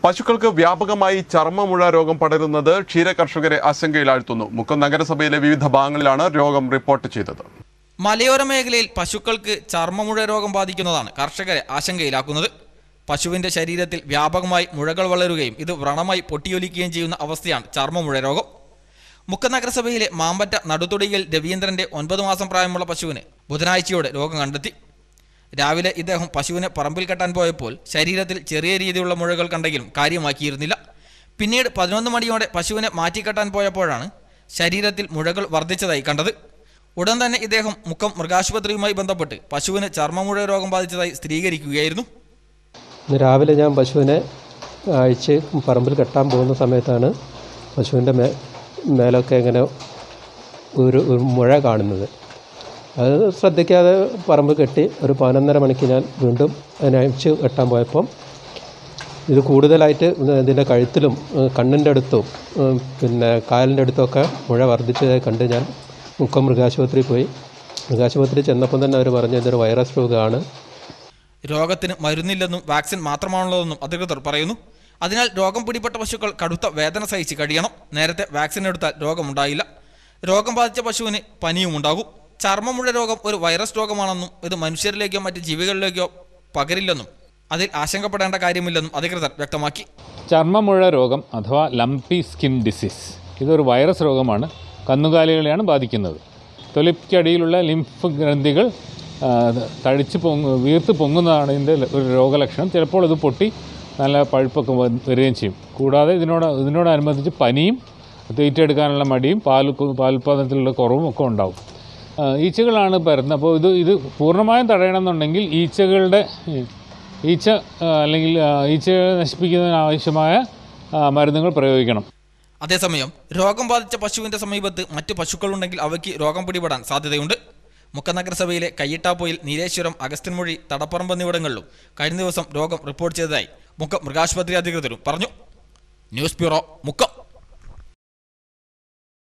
പശുക്കൾക്ക് വ്യാപകമായി ചർമ്മമുഴ രോഗം പടരുന്നത് ക്ഷീര കർഷകരെ ആശങ്കയിലാഴ്ത്തുന്നു മുക്കം നഗരസഭയിലെ വിവിധ ഭാഗങ്ങളിലാണ് രോഗം റിപ്പോർട്ട് ചെയ്തത് മലയോര മേഖലയിൽ പശുക്കൾക്ക് ചർമ്മമുഴ രോഗം ബാധിക്കുന്നതാണ് കർഷകരെ ആശങ്കയിലാക്കുന്നത് പശുവിന്റെ ശരീരത്തിൽ വ്യാപകമായി മുഴകൾ വളരുകയും ഇത് വ്രണമായി പൊട്ടിയൊലിക്കുകയും ചെയ്യുന്ന അവസ്ഥയാണ് ചർമ്മമുഴ രോഗം മുക്ക നഗരസഭയിലെ മാമ്പറ്റ നടുത്തൊടിയിൽ രവീന്ദ്രന്റെ ഒൻപത് മാസം പ്രായമുള്ള പശുവിന് ബുധനാഴ്ചയോടെ രോഗം കണ്ടെത്തി രാവിലെ ഇദ്ദേഹം പശുവിനെ പറമ്പിൽ കെട്ടാൻ പോയപ്പോൾ ശരീരത്തിൽ ചെറിയ രീതിയിലുള്ള മുഴകൾ കണ്ടെങ്കിലും കാര്യമാക്കിയിരുന്നില്ല പിന്നീട് പതിനൊന്ന് മണിയോടെ പശുവിനെ മാറ്റിക്കെട്ടാൻ പോയപ്പോഴാണ് ശരീരത്തിൽ മുഴകൾ വർദ്ധിച്ചതായി കണ്ടത് ഉടൻ തന്നെ ഇദ്ദേഹം മുക്കം മൃഗാശുപത്രിയുമായി ബന്ധപ്പെട്ട് പശുവിന് ചർമ്മമുഴ രോഗം ബാധിച്ചതായി സ്ഥിരീകരിക്കുകയായിരുന്നു ഇന്ന് രാവിലെ ഞാൻ പശുവിനെ അഴിച്ച് പറമ്പിൽ കെട്ടാൻ പോകുന്ന സമയത്താണ് പശുവിൻ്റെ മേ മേലൊക്കെ ഇങ്ങനെ ഒരു ഒരു മുഴ കാണുന്നത് അത് ശ്രദ്ധിക്കാതെ പറമ്പ് കെട്ടി ഒരു പതിനൊന്നര മണിക്ക് ഞാൻ വീണ്ടും അതിനെ അഴിച്ച് കെട്ടാൻ പോയപ്പം ഇത് കൂടുതലായിട്ട് ഇതിൻ്റെ കഴുത്തിലും ഏഹ് കണ്ണിൻ്റെ അടുത്തും ഏഹ് പിന്നെ കാലിൻ്റെ അടുത്തൊക്കെ മുഴ വർദ്ധിച്ചതായി കണ്ട് ഞാൻ മുക്കം മൃഗാശുപത്രിയിൽ പോയി മൃഗാശുപത്രി ചെന്നപ്പം തന്നെ അവർ പറഞ്ഞു ഇതൊരു വൈറസ് രോഗമാണ് രോഗത്തിന് മരുന്നില്ലെന്നും വാക്സിൻ മാത്രമാണുള്ളതെന്നും അധികൃതർ പറയുന്നു അതിനാൽ രോഗം പിടിപെട്ട പശുക്കൾ കടുത്ത വേദന സഹിച്ച് കഴിയണം നേരത്തെ വാക്സിൻ എടുത്താൽ രോഗമുണ്ടായില്ല രോഗം ബാധിച്ച പശുവിന് പനിയും ഉണ്ടാകും ചർമ്മമുഴ രോഗം ഒരു വൈറസ് രോഗമാണെന്നും ഇത് മനുഷ്യരിലേക്കോ മറ്റ് ജീവികളിലേക്കോ പകരില്ലെന്നും അതിൽ ആശങ്കപ്പെടേണ്ട കാര്യമില്ലെന്നും അധികൃതർ വ്യക്തമാക്കി ചർമ്മമുഴ രോഗം അഥവാ ലംപി സ്കിൻ ഡിസീസ് ഇതൊരു വൈറസ് രോഗമാണ് കന്നുകാലികളെയാണ് ബാധിക്കുന്നത് തൊലിക്കടിയിലുള്ള ലിംഫ് ഗ്രന്ഥികൾ ആ, തടിച്ച് പൊങ്ങ വീർത്ത് പൊങ്ങുന്നതാണ് ഇതിൻ്റെ ഒരു രോഗലക്ഷണം ചിലപ്പോൾ ഇത് പൊട്ടി നല്ല പഴുപ്പൊക്കെ വ- വരികയും ചെയ്യും കൂടാതെ ഇതിനോട് ഇതിനോടനുബന്ധിച്ച് പനിയും തീറ്റെടുക്കാനുള്ള മടിയും പാൽ പാലുൽപാദനത്തിലുള്ള കുറവും ഒക്കെ ഉണ്ടാവും ആ, ഈച്ചകളാണ് പരത്തുന്നത് അപ്പോൾ ഇത് ഇത് പൂർണ്ണമായും തടയണമെന്നുണ്ടെങ്കിൽ ഈച്ചകളുടെ ഈ, ഈച്ച ആ, അല്ലെങ്കിൽ ആ, ഈച്ചയെ നശിപ്പിക്കുന്നതിന് ആവശ്യമായ ആ, മരുന്നുകൾ പ്രയോഗിക്കണം അതേസമയം രോഗം ബാധിച്ച പശുവിന്റെ സമീപത്ത് മറ്റു പശുക്കളുണ്ടെങ്കിൽ അവയ്ക്ക് രോഗം പിടിപെടാൻ സാധ്യതയുണ്ട് മുക്ക നഗരസഭയിലെ കയ്യിട്ടാപ്പൊയിൽ നീലേശ്വരം അഗസ്ത്യൻമൊഴി തടപ്പറമ്പ് എന്നിവിടങ്ങളിലും കഴിഞ്ഞ ദിവസം രോഗം റിപ്പോർട്ട് ചെയ്തതായി മുക്കം മൃഗാശുപത്രി അധികൃതരും പറഞ്ഞു ന്യൂസ് ബ്യൂറോ മുക്കം